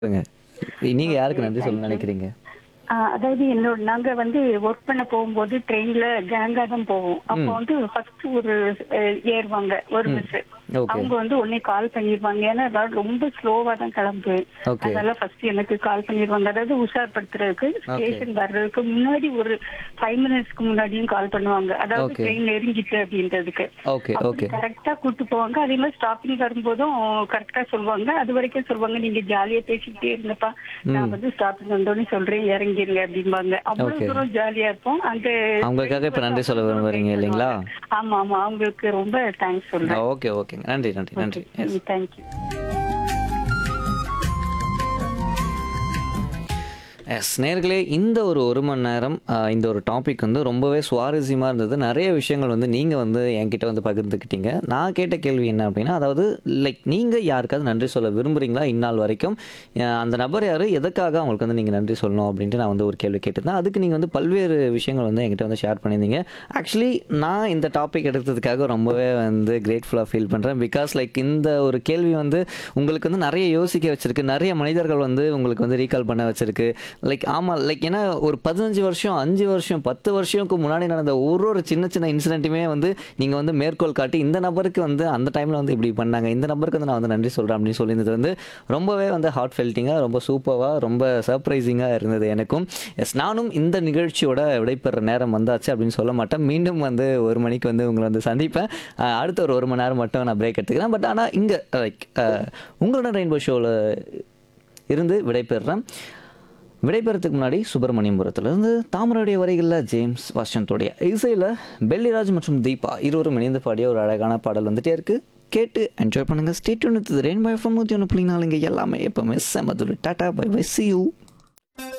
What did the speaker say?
சொல்லுங்க. நீங்க யாருக்கு நன்றி சொல்லணும்னு நினைக்கிறீங்க? ஆ, அதாவது என்னோட நாங்க வந்து ஒர்க் பண்ண போகும்போது ட்ரெயின்ல கேங்கா தான் போவோம் அப்போ வந்து ஃபர்ஸ்ட் ஒரு அஹ், ஏறுவாங்க ஒரு மிஸ் ஓகே. அவங்க வந்து உடனே கால் பண்ணிடுவாங்க ஏன்னா அதாவது ரொம்ப ஸ்லோவா தான் கிளம்புவேன் ஓகே. அதனால ஃபர்ஸ்ட் எனக்கு கால் பண்ணிடுவாங்க அதாவது உஷார்படுத்துறதுக்கு ஸ்டேஷன் வர்றதுக்கு முன்னாடி ஒரு ஃபைவ் மினிட்ஸ்க்கு முன்னாடியும் கால் பண்ணுவாங்க அதாவது ஓகே. ட்ரெயின் நெருங்கிட்டு அப்படின்றதுக்கு ஓகே ஓகே கரெக்டா கூட்டு போவாங்க அதே மாதிரி ஸ்டாப்பிங் வரும்போதும் கரெக்டா சொல்லுவாங்க அது வரைக்கும் சொல்லுவாங்க நீங்க ஜாலியா பேசிக்கிட்டே இருங்கப்பா நான் வந்து ஸ்டாப்பிங் வந்தோடனே சொல்றேன் இறங்கிருங்க அப்படிம்பாங்க அவ்வளவு Okay. தூரம் ஜாலியா இருப்போம் அந்த அவங்களுக்காக இப்ப நன்றி சொல்ல விரும்புறீங்க இல்லைங்களா? ஆமா ஆமா அவங்களுக்கு ரொம்ப தேங்க்ஸ் சொல்றேன் ஓகே ஓகேங்க நன்றி நன்றி நன்றி Yes. தேங்க்யூ எஸ் நேர்களே இந்த ஒரு ஒரு மணி நேரம் ஆஹ், இந்த ஒரு டாபிக் வந்து ரொம்பவே சுவாரஸ்யமாக இருந்தது நிறைய விஷயங்கள் வந்து நீங்கள் வந்து என்கிட்ட வந்து பகிர்ந்துக்கிட்டீங்க நான் கேட்ட கேள்வி என்ன அப்படின்னா அதாவது லைக் நீங்கள் யாருக்காவது நன்றி சொல்ல விரும்புகிறீங்களா இந்நாள் வரைக்கும் ஆஹ், அந்த நபர் யார் எதுக்காக அவங்களுக்கு வந்து நீங்கள் நன்றி சொல்லணும் அப்படின்ட்டு நான் வந்து ஒரு கேள்வி கேட்டிருந்தேன் அதுக்கு நீங்கள் வந்து பல்வேறு விஷயங்கள் வந்து என்கிட்ட வந்து ஷேர் பண்ணியிருந்தீங்க ஆக்சுவலி நான் இந்த டாபிக் எடுத்ததுக்காக ரொம்பவே வந்து கிரேட்ஃபுல்லாக ஃபீல் பண்ணுறேன் பிகாஸ் லைக் இந்த ஒரு கேள்வி வந்து உங்களுக்கு வந்து நிறைய யோசிக்க வச்சிருக்கு நிறைய மனிதர்கள் வந்து உங்களுக்கு வந்து ரீகால் பண்ண வச்சிருக்கு லைக் ஆமாம் லைக் ஏன்னா ஒரு பதினஞ்சு வருஷம் அஞ்சு வருஷம் பத்து வருஷம்க்கு முன்னாடி நடந்த ஒரு ஒரு சின்ன சின்ன இன்சிடென்ட்டுமே வந்து நீங்கள் வந்து மேற்கோள் காட்டி இந்த நபருக்கு வந்து அந்த டைமில் வந்து இப்படி பண்ணாங்க இந்த நபருக்கு வந்து நான் வந்து நன்றி சொல்கிறேன் அப்படின்னு சொல்லியிருந்தது வந்து ரொம்பவே வந்து ஹார்ட் ஃபெல்ட்டிங்காக ரொம்ப சூப்பராக ரொம்ப சர்ப்ரைசிங்காக இருந்தது எனக்கும் எஸ் நானும் இந்த நிகழ்ச்சியோட விடைபெற நேரம் வந்தாச்சு அப்படின்னு சொல்ல மாட்டேன் மீண்டும் வந்து ஒரு மணிக்கு வந்து உங்களை வந்து சந்திப்பேன் அஹ் அடுத்த ஒரு ஒரு மணி நேரம் மட்டும் நான் பிரேக் எடுத்துக்கிறேன் பட் ஆனால் இங்கே லைக் உங்களோட ரெயின்போ ஷோவில் இருந்து விடைபெறுறேன் விடைபெறத்துக்கு முன்னாடி சுப்பிரமணியபுரத்துலேருந்து தாமரையுடைய வரிகளில் ஜேம்ஸ் வசந்தோடைய இசையில் பெல்லிராஜ் மற்றும் தீபா இருவரும் இணைந்து பாடிய ஒரு அழகான பாடல் வந்துட்டே இருக்கு கேட்டு என்ஜாய் பண்ணுங்க ஸ்டேட் ஒன்று ரெயின் பை ஃபம் நூற்றி ஒன்று பிள்ளைங்க எல்லாமே எப்பவுமே செமதுரு tata bye bye see you